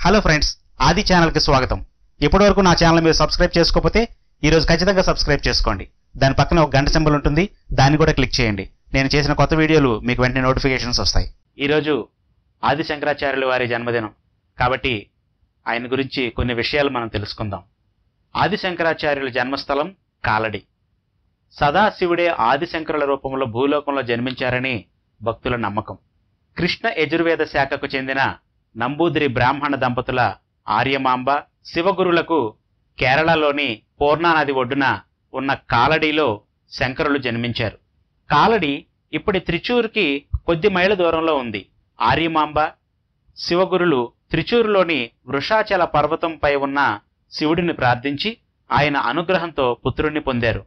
hello friends ఆది ఛానల్కి స్వాగతం ఇప్పటివరకు నా ఛానల్ మీరు సబ్స్క్రైబ్ చేసుకోకపోతే ఈ రోజు ఖచ్చితంగా సబ్స్క్రైబ్ చేసుకోండి దాని పక్కన ఒక గంట సింబల్ ఉంటుంది దాన్ని కూడా క్లిక్ చేయండి నేను చేసిన కొత్త వీడియోలు మీకు వెంటనే నోటిఫికేషన్స్ వస్తాయి ఈరోజు ఆది శంకరాచార్యుల వారి జన్మదినం కాబట్టి ఆయన గురించి కొన్ని విషయాలు మనం తెలుసుకుందాం ఆది శంకరాచార్యుల జన్మస్థలం కాలడి సదాశివుడే ఆదిశంకరుల రూపంలో భూలోకంలో జన్మించారని భక్తుల నమ్మకం కృష్ణ యజుర్వేద శాఖకు చెందిన నంబూదిరి బ్రాహ్మణ దంపతుల ఆర్యమాంబ శివగురులకు కేరళలోని పూర్ణా నది ఒడ్డున ఉన్న కాలడిలో శంకరులు జన్మించారు కాలడి ఇప్పటి త్రిచూర్కి కొద్ది మైళ్ళ దూరంలో ఉంది ఆర్యమాంబ శివగురులు త్రిచూరులోని వృషాచల పర్వతంపై ఉన్న శివుడిని ప్రార్థించి ఆయన అనుగ్రహంతో పుత్రుణ్ణి పొందారు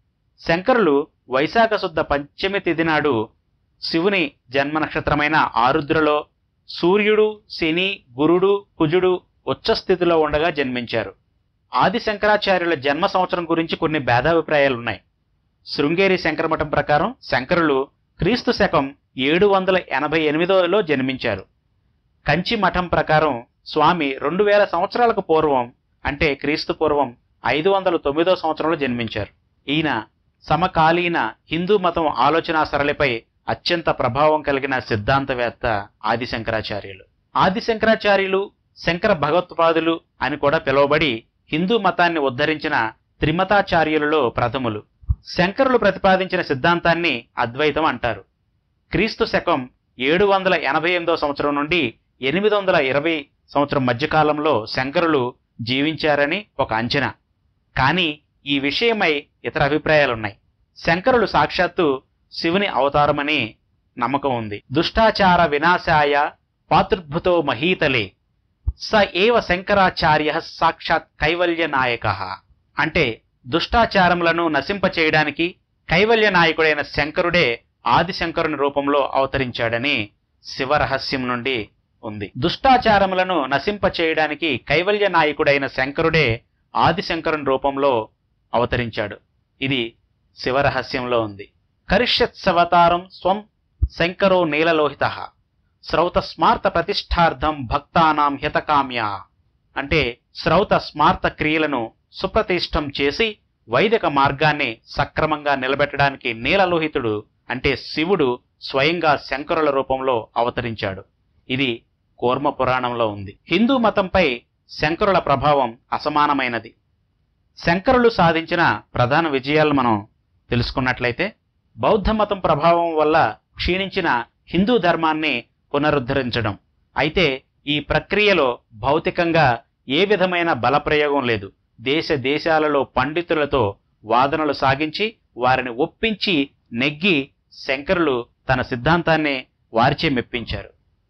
శంకరులు వైశాఖ శుద్ధ పంచమి తిథి నాడు శివుని జన్మ నక్షత్రమైన ఆరుద్రలో సూర్యుడు శని గురుడు కుజుడు ఉచ్చస్థితిలో ఉండగా జన్మించారు ఆది శంకరాచార్యుల జన్మ సంవత్సరం గురించి కొన్ని భేదాభిప్రాయాలున్నాయి శృంగేరి శంకరమఠం ప్రకారం శంకరులు క్రీస్తు శకం ఏడు వందల ఎనభై ఎనిమిదిలో జన్మించారు కంచి మఠం ప్రకారం స్వామి రెండు వేల సంవత్సరాలకు పూర్వం అంటే క్రీస్తు పూర్వం ఐదు వందల తొమ్మిదో సంవత్సరంలో జన్మించారు ఈయన సమకాలీన హిందూ మతం ఆలోచనా సరళిపై అత్యంత ప్రభావం కలిగిన సిద్ధాంతవేత్త ఆది శంకరాచార్యులు ఆది శంకరాచార్యులు శంకర భగవత్పాదులు అని కూడా పిలువబడి హిందూ మతాన్ని ఉద్ధరించిన త్రిమతాచార్యులలో ప్రథములు శంకరులు ప్రతిపాదించిన సిద్ధాంతాన్ని అద్వైతం అంటారు క్రీస్తు శకం ఏడు వందల ఎనభై ఎనిమిదో సంవత్సరం నుండి ఎనిమిది వందల ఇరవై సంవత్సరం మధ్యకాలంలో శంకరులు జీవించారని ఒక అంచనా కానీ ఈ విషయమై ఇతర అభిప్రాయాలున్నాయి శంకరులు సాక్షాత్తు శివుని అవతారమని నమ్మకం ఉంది దుష్టాచార వినాశాయ పాతృభుతో మహీతలే స ఏవ శంకరాచార్య సాక్షాత్ కైవల్య నాయక అంటే దుష్టాచారములను నశింపచేయడానికి కైవల్య నాయకుడైన శంకరుడే ఆదిశంకరుని రూపంలో అవతరించాడని శివరహస్యం నుండి ఉంది దుష్టాచారములను నశింపచేయడానికి కైవల్య నాయకుడైన శంకరుడే ఆదిశంకరుని రూపంలో అవతరించాడు ఇది శివరహస్యంలో ఉంది కరిష్యత్సవతారం స్వం శంకరో నీలలోహిత శ్రౌత స్మార్త ప్రతిష్టార్థం భక్తానాం హితకామ్య అంటే శ్రౌత స్మార్త క్రియలను సుప్రతిష్టం చేసి వైదిక మార్గాన్ని సక్రమంగా నిలబెట్టడానికి నీలలోహితుడు అంటే శివుడు స్వయంగా శంకరుల రూపంలో అవతరించాడు ఇది కూర్మ పురాణంలో ఉంది హిందూ మతంపై శంకరుల ప్రభావం అసమానమైనది శంకరులు సాధించిన ప్రధాన విజయాలు మనం తెలుసుకున్నట్లయితే బౌద్ధ మతం ప్రభావం వల్ల క్షీణించిన హిందూ ధర్మాన్ని పునరుద్ధరించడం అయితే ఈ ప్రక్రియలో భౌతికంగా ఏ విధమైన బలప్రయోగం లేదు దేశ దేశాలలో పండితులతో వాదనలు సాగించి వారిని ఒప్పించి నెగ్గి శంకరులు తన సిద్ధాంతాన్ని వారిచే మెప్పించారు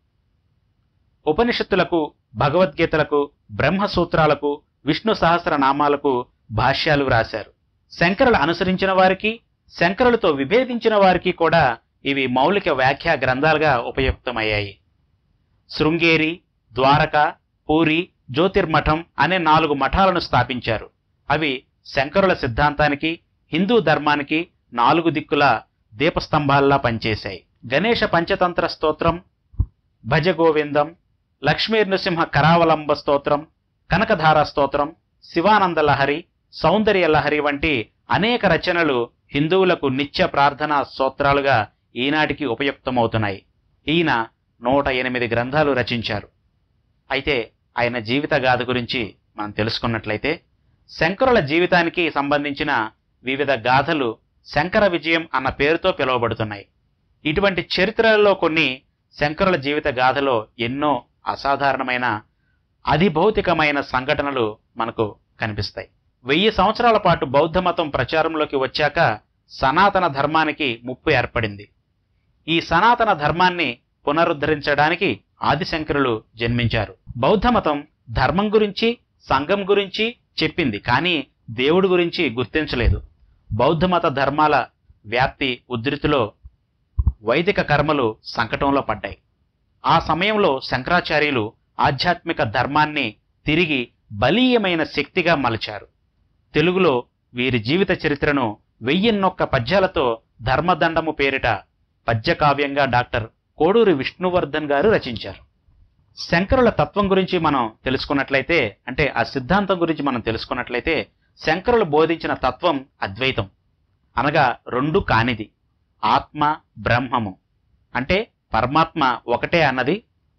ఉపనిషత్తులకు భగవద్గీతలకు బ్రహ్మసూత్రాలకు విష్ణు సహస్రనామాలకు భాష్యాలు వ్రాశారు శంకరులు అనుసరించిన వారికి శంకరులతో విభేదించిన వారికి కూడా ఇవి మౌలిక వ్యాఖ్యా గ్రంథాలుగా ఉపయుక్తమయ్యాయి శృంగేరి ద్వారక పూరి జ్యోతిర్మఠం అనే నాలుగు మఠాలను స్థాపించారు అవి శంకరుల సిద్ధాంతానికి హిందూ ధర్మానికి నాలుగు దిక్కుల దీపస్తంభాల్లా పనిచేశాయి గణేష పంచతంత్ర స్తోత్రం భజ గోవిందం లక్ష్మీ నృసింహ కరావలంబ స్తోత్రం కనకధార స్తోత్రం శివానంద లహరి సౌందర్య లహరి వంటి అనేక రచనలు హిందువులకు నిత్య ప్రార్థనా స్తోత్రాలుగా ఈనాటికి ఉపయుక్తమవుతున్నాయి ఈయన నూట ఎనిమిది గ్రంథాలు రచించారు అయితే ఆయన జీవిత గాథ గురించి మనం తెలుసుకున్నట్లయితే శంకరుల జీవితానికి సంబంధించిన వివిధ గాథలు శంకర విజయం అన్న పేరుతో పిలువబడుతున్నాయి ఇటువంటి చరిత్రలలో కొన్ని శంకరుల జీవిత గాథలో ఎన్నో అసాధారణమైన అధిభౌతికమైన సంఘటనలు మనకు కనిపిస్తాయి వెయ్యి సంవత్సరాల పాటు బౌద్ధ మతం ప్రచారంలోకి వచ్చాక సనాతన ధర్మానికి ముప్పు ఏర్పడింది ఈ సనాతన ధర్మాన్ని పునరుద్ధరించడానికి ఆదిశంకరులు జన్మించారు బౌద్ధ మతం ధర్మం గురించి సంఘం గురించి చెప్పింది కానీ దేవుడి గురించి గుర్తించలేదు బౌద్ధ మత ధర్మాల వ్యాప్తి ఉధృతిలో వైదిక కర్మలు సంకటంలో పడ్డాయి ఆ సమయంలో శంకరాచార్యులు ఆధ్యాత్మిక ధర్మాన్ని తిరిగి బలీయమైన శక్తిగా మలచారు తెలుగులో వీరి జీవిత చరిత్రను వెయ్యిన్నొక్క పద్యాలతో ధర్మదండము పేరిట పద్యకావ్యంగా డాక్టర్ కోడూరి విష్ణువర్ధన్ గారు రచించారు శంకరుల తత్వం గురించి మనం తెలుసుకున్నట్లయితే అంటే ఆ సిద్ధాంతం గురించి మనం తెలుసుకున్నట్లయితే శంకరులు బోధించిన తత్వం అద్వైతం అనగా రెండు కానిది ఆత్మ బ్రహ్మము అంటే పరమాత్మ ఒకటే అన్నది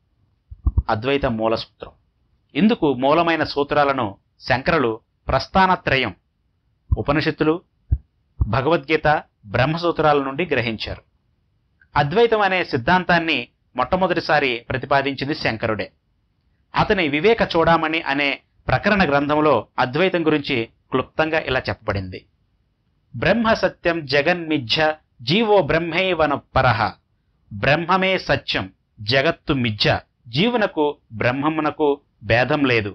అద్వైత మూల సూత్రం ఇందుకు మూలమైన సూత్రాలను శంకరులు ప్రస్థానత్రయం ఉపనిషత్తులు భగవద్గీత బ్రహ్మసూత్రాల నుండి గ్రహించారు అద్వైతం అనే సిద్ధాంతాన్ని మొట్టమొదటిసారి ప్రతిపాదించింది శంకరుడే అతని వివేక చూడామణి అనే ప్రకరణ గ్రంథంలో అద్వైతం గురించి క్లుప్తంగా ఇలా చెప్పబడింది బ్రహ్మ సత్యం జగన్మిథ్య జీవో బ్రహ్మైవన పరహ బ్రహ్మమే సత్యం జగత్తు మిథ్య జీవునకు బ్రహ్మమునకు భేదం లేదు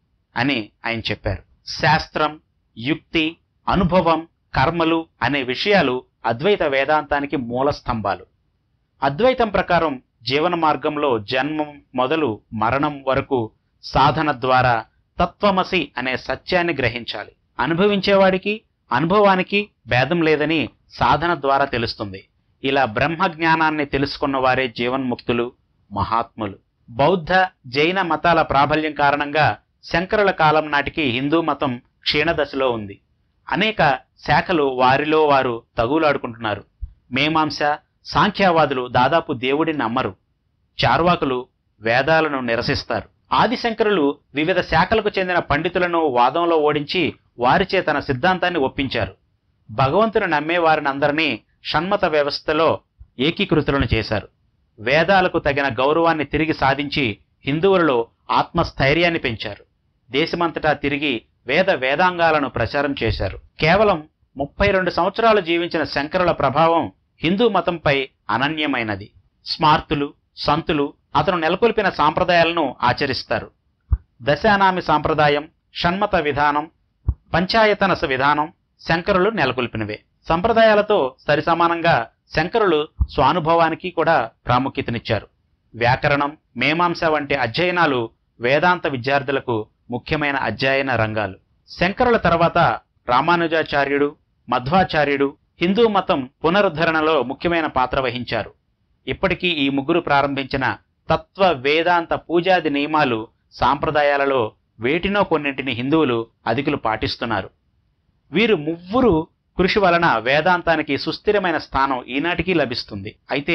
అని ఆయన చెప్పారు శాస్త్రం యుక్తి అనుభవం కర్మలు అనే విషయాలు అద్వైత వేదాంతానికి మూల స్తంభాలు అద్వైతం ప్రకారం జీవన మార్గంలో జన్మం మొదలు మరణం వరకు సాధన ద్వారా తత్వమసి అనే సత్యాన్ని గ్రహించాలి అనుభవించేవాడికి అనుభవానికి భేదం లేదని సాధన ద్వారా తెలుస్తుంది ఇలా బ్రహ్మ జ్ఞానాన్ని తెలుసుకున్న వారే జీవన్ముక్తులు మహాత్ములు బౌద్ధ జైన మతాల ప్రాబల్యం కారణంగా శంకరుల కాలం నాటికి హిందూ మతం క్షీణదశలో ఉంది అనేక శాఖలు వారిలో వారు తగులాడుకుంటున్నారు మేమాంస సాంఖ్యవాదులు దాదాపు దేవుడిని నమ్మరు చార్వాకులు వేదాలను నిరసిస్తారు ఆదిశంకరులు వివిధ శాఖలకు చెందిన పండితులను వాదంలో ఓడించి వారిచే తన సిద్ధాంతాన్ని ఒప్పించారు భగవంతుని నమ్మే వారిని అందరినీ షణ్మత వ్యవస్థలో ఏకీకృతులను చేశారు వేదాలకు తగిన గౌరవాన్ని తిరిగి సాధించి హిందువులలో ఆత్మస్థైర్యాన్ని పెంచారు దేశమంతటా తిరిగి వేద వేదాంగాలను ప్రచారం చేశారు కేవలం ముప్పై రెండు సంవత్సరాలు జీవించిన శంకరుల ప్రభావం హిందూ మతంపై అనన్యమైనది స్మార్తులు సంతులు అతను నెలకొల్పిన సాంప్రదాయాలను ఆచరిస్తారు దశానామి సాంప్రదాయం షణ్మత విధానం పంచాయతనస విధానం శంకరులు నెలకొల్పినవే సంప్రదాయాలతో సరిసమానంగా శంకరులు స్వానుభవానికి కూడా ప్రాముఖ్యతనిచ్చారు వ్యాకరణం మేమాంస వంటి అధ్యయనాలు వేదాంత విద్యార్థులకు ముఖ్యమైన అధ్యయన రంగాలు శంకరుల తర్వాత రామానుజాచార్యుడు మధ్వాచార్యుడు హిందూ మతం పునరుద్ధరణలో ముఖ్యమైన పాత్ర వహించారు ఇప్పటికీ ఈ ముగ్గురు ప్రారంభించిన తత్వ వేదాంత పూజాది నియమాలు సాంప్రదాయాలలో వేటినో కొన్నింటిని హిందువులు అధికులు పాటిస్తున్నారు వీరు ముగ్గురు కృషి వలన వేదాంతానికి సుస్థిరమైన స్థానం ఈనాటికి లభిస్తుంది అయితే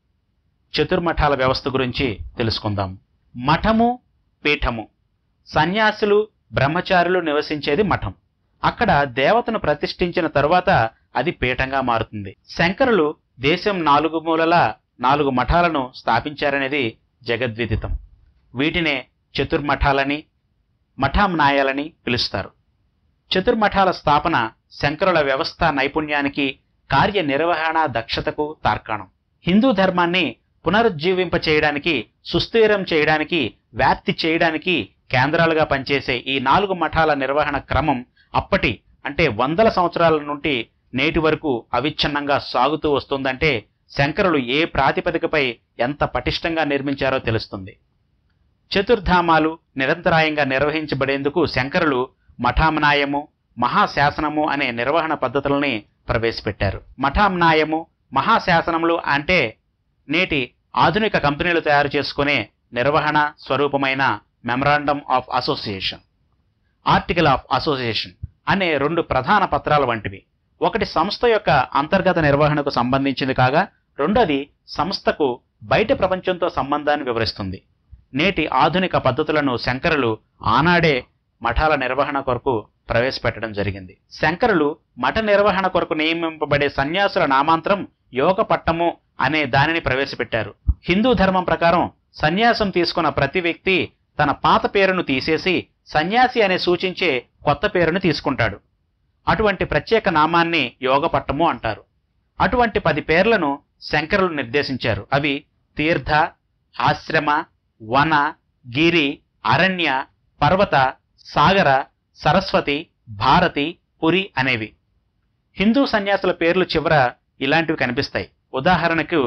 చతుర్మఠాల వ్యవస్థ గురించి తెలుసుకుందాం మఠము పీఠము సన్యాసులు బ్రహ్మచారులు నివసించేది మఠం అక్కడ దేవతను ప్రతిష్ఠించిన తరువాత అది పీఠంగా మారుతుంది శంకరులు దేశం నాలుగు మూలలా నాలుగు మఠాలను స్థాపించారనేది జగద్విదితం వీటినే చతుర్మఠాలని మఠామ్నాయాలని పిలుస్తారు చతుర్మఠాల స్థాపన శంకరుల వ్యవస్థ నైపుణ్యానికి కార్యనిర్వహణ దక్షతకు తార్కాణం హిందూ ధర్మాన్ని పునరుజ్జీవింప చేయడానికి సుస్థిరం చేయడానికి వ్యాప్తి చేయడానికి కేంద్రాలుగా పనిచేసే ఈ నాలుగు మఠాల నిర్వహణ క్రమం అప్పటి అంటే వందల సంవత్సరాల నుండి నేటి వరకు అవిచ్ఛిన్నంగా సాగుతూ వస్తుందంటే శంకరులు ఏ ప్రాతిపదికపై ఎంత పటిష్టంగా నిర్మించారో తెలుస్తుంది చతుర్ధామాలు నిరంతరాయంగా నిర్వహించబడేందుకు శంకరులు మఠామ్నాయము మహాశాసనము అనే నిర్వహణ పద్ధతులని ప్రవేశపెట్టారు మఠామ్నాయము మహాశాసనములు అంటే నేటి ఆధునిక కంపెనీలు తయారు చేసుకునే నిర్వహణ స్వరూపమైన memorandum of association article of association అనే రెండు ప్రధాన పత్రాల వంటివి ఒకటి సంస్థ యొక్క అంతర్గత నిర్వహణకు సంబంధించింది కాగా రెండోది సంస్థకు బయట ప్రపంచంతో సంబంధాన్ని వివరిస్తుంది నేటి ఆధునిక పద్ధతులను శంకరులు ఆనాడే మఠాల నిర్వహణ కొరకు ప్రవేశపెట్టడం జరిగింది శంకరులు మఠ నిర్వహణ కొరకు నియమింపబడే సన్యాసుల నామాంతరం యోగ పట్టము అనే దానిని ప్రవేశపెట్టారు హిందూ ధర్మం ప్రకారం సన్యాసం తీసుకున్న ప్రతి వ్యక్తి తన పాత పేరును తీసేసి సన్యాసి అనే సూచించే కొత్త పేరును తీసుకుంటాడు అటువంటి ప్రత్యేక నామాన్ని యోగ పట్టము అంటారు అటువంటి పది పేర్లను శంకరులు నిర్దేశించారు అవి తీర్థ ఆశ్రమ వన గిరి అరణ్య పర్వత సాగర సరస్వతి భారతి పురి అనేవి హిందూ సన్యాసుల పేర్లు చివర ఇలాంటివి కనిపిస్తాయి ఉదాహరణకు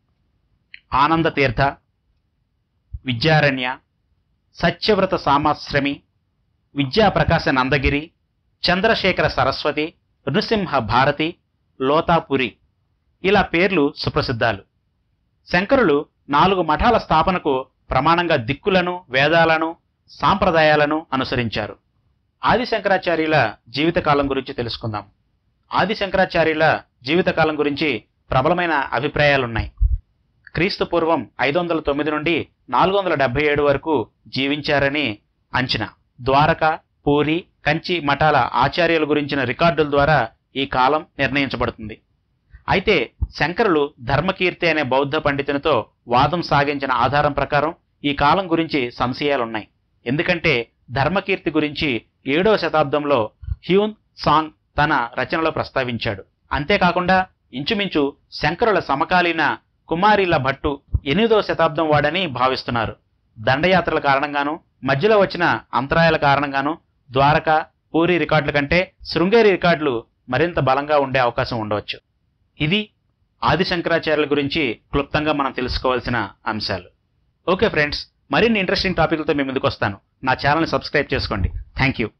ఆనంద తీర్థ విద్యారణ్య సత్యవ్రత సామాశ్రమి విద్యాప్రకాశ నందగిరి చంద్రశేఖర సరస్వతి నృసింహ భారతి లోతాపురి ఇలా పేర్లు సుప్రసిద్ధాలు శంకరులు నాలుగు మఠాల స్థాపనకు ప్రమాణంగా దిక్కులను వేదాలను సాంప్రదాయాలను అనుసరించారు ఆది శంకరాచార్యుల జీవితకాలం గురించి తెలుసుకుందాం ఆది శంకరాచార్యుల జీవితకాలం గురించి ప్రబలమైన అభిప్రాయాలున్నాయి క్రీస్తు పూర్వం ఐదు వందల తొమ్మిది నుండి నాలుగు వందల డెబ్బై ఏడు వరకు జీవించారని అంచనా ద్వారక పూరి కంచి మఠాల ఆచార్యుల గురించిన రికార్డుల ద్వారా ఈ కాలం నిర్ణయించబడుతుంది అయితే శంకరులు ధర్మకీర్తి అనే బౌద్ధ పండితునితో వాదం సాగించిన ఆధారం ప్రకారం ఈ కాలం గురించి సంశయాలున్నాయి ఎందుకంటే ధర్మకీర్తి గురించి ఏడవ శతాబ్దంలో హ్యూన్ సాంగ్ తన రచనలో ప్రస్తావించాడు అంతేకాకుండా ఇంచుమించు శంకరుల సమకాలీన కుమారిల భట్టు ఎనిమిదవ శతాబ్దం వాడని భావిస్తున్నారు దండయాత్రల కారణంగాను మధ్యలో వచ్చిన అంతరాయాల కారణంగాను ద్వారక పూరి రికార్డుల కంటే శృంగేరి రికార్డులు మరింత బలంగా ఉండే అవకాశం ఉండవచ్చు ఇది ఆది శంకరాచార్యుల గురించి క్లుప్తంగా మనం తెలుసుకోవాల్సిన అంశాలు ఓకే ఫ్రెండ్స్ మరిన్ని ఇంట్రెస్టింగ్ టాపిక్లతో మీ ముందుకు వస్తాను నా ఛానల్ని సబ్స్క్రైబ్ చేసుకోండి థ్యాంక్ యూ